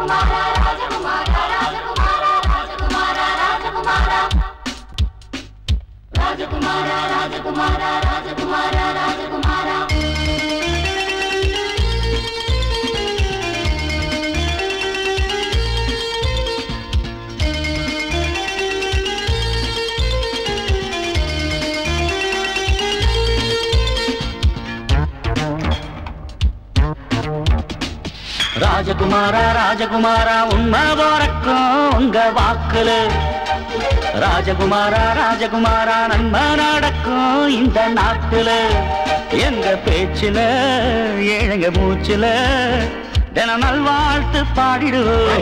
ராஜகுமாரா ராஜகுமாரா உண்மை போறக்கும் உங்க வாக்குல ராஜகுமாரா ராஜகுமாரா நன்மை நடக்கும் இந்த நாட்டுல எங்க பேச்சுல ஏழங்க மூச்சுல தின நல்வாழ்த்து பாடிடுவோம்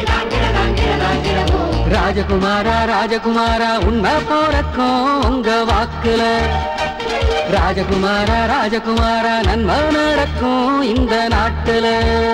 ராஜகுமாரா ராஜகுமாரா உண்மை போறக்கும் உங்க வாக்குல ராஜகுமாரா ராஜகுமாரா நன்மை நடக்கும் இந்த நாட்டுல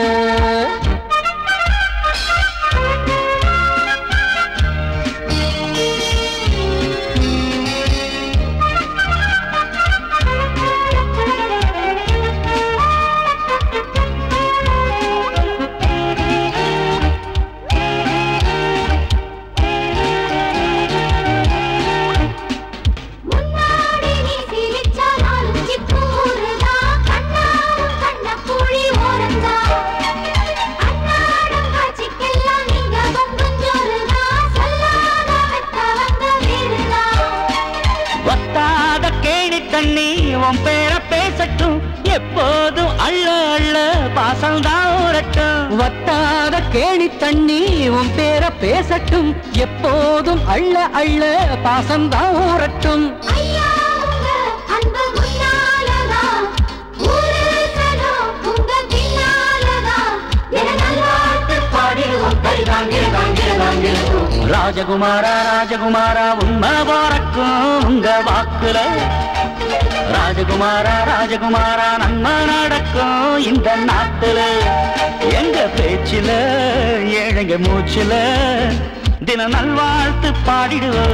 முன்னாடி நீ சிரிச்சா நாலு சிப்பு ஊறுதா கண்ணாவும் கண்ண புழி ஓரந்தா அன்னாடம் காட்சிக்கெல்லாம் நீங்க பங்குஞ்சோறுதா சொல்லாத வெட்ட வந்த வீடுதா வத்தாத கேணி தண்ணி உன் பேர பேசட்டும் எப்போதும் அள்ள அள்ள பாசம்தான் ஊரட்டும் வத்தாத கேணி தண்ணி உன் பேர பேசட்டும் எப்போதும் அள்ள அள்ள பாசம்தான் ஊறட்டும் ஐயா உங்க அன்பு முன்னாலதா ஊரு சனம் உங்க பின்னாலதா என நல்வாழ்த்து பாடிடுவோம் கைதாங்கிற தாங்கிற தாங்கிற ராஜகுமாரா ராஜகுமாரா உண்மை போறக்கும் உங்க வாக்குல ராஜகுமாரா ராஜகுமாரா நன்மை நடக்கும் இந்த நாட்டுல எங்க பேச்சுல ஏழைங்க மூச்சுல தின நல்வாழ்த்து பாடிடுவோம்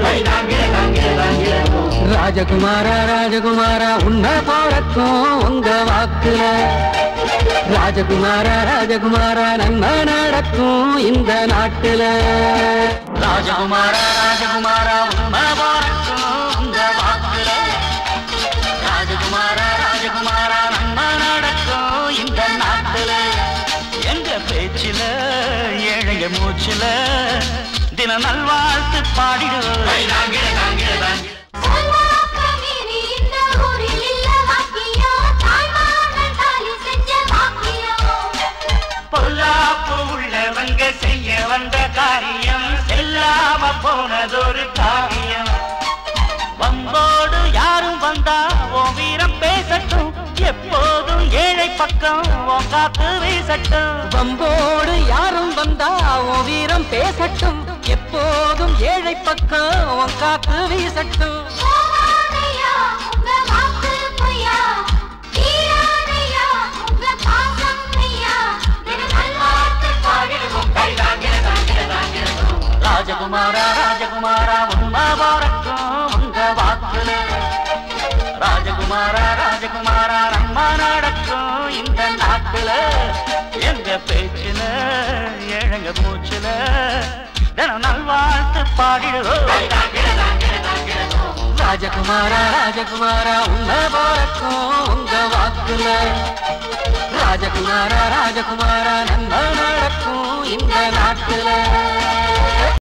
ராஜகுமாரா ராஜகுமாரா உன்னை போறக்கும் உங்க வாக்குல ராஜகுமாரா ராஜகுமாரா நன்மை நடக்கும் இந்த நாட்டுல ராஜகுமாரா ராஜகுமாரா உண்மை போறக்கும் உங்க வாக்குல ராஜகுமாரா ராஜகுமாரா நன்மை நடக்கும் இந்த நாட்டுல எங்க பேச்சுல ஏழைங்க மூச்சுல தின நல்வாழ்த்து பாடிடுவோம் சொல்லாக்க மீறி இந்த ஊரில் இல்ல வாக்கியம் தாய்மார்கள் தாலி செஞ்ச வாக்கியம் பொல்லாப்பு உள்ளவங்க செய்ய வந்த காரியம் செல்லாம போனதொரு காரியம் வம்போடு யாரும் வந்தா உன் வீரம் பேசட்டும் எப்போதும் ஏழை பக்கம் உன் காத்து வீசட்டும் வம்போடு யாரும் வந்தா உன் வீரம் பேசட்டும் எப்போதும் ஏழை பக்கம் உன் காத்து வீசட்டும் போகாதையா உங்க வாக்கு பொய்யா தீராதையா உங்க பாசம் ஐயா தின நல்வாழ்த்து பாடிடுவோம் ராஜகுமாரா ராஜகுமாரா உண்மை போறக்கும் உங்க வாக்குல ராஜகுமாரா ராஜகுமாரா நம்ம நடக்கும் இந்த நாட்டுல எங்க பேச்சுல ஏழங்க மூச்சுல தினம் நல்வாழ்த்து பாடிடுவோம் ராஜகுமாரா ராஜகுமாரா உன்னை போறக்கும் உங்க வாக்குல ராஜகுமாரா ராஜகுமாரா நன்மை நடக்கும் இந்த நாட்டுல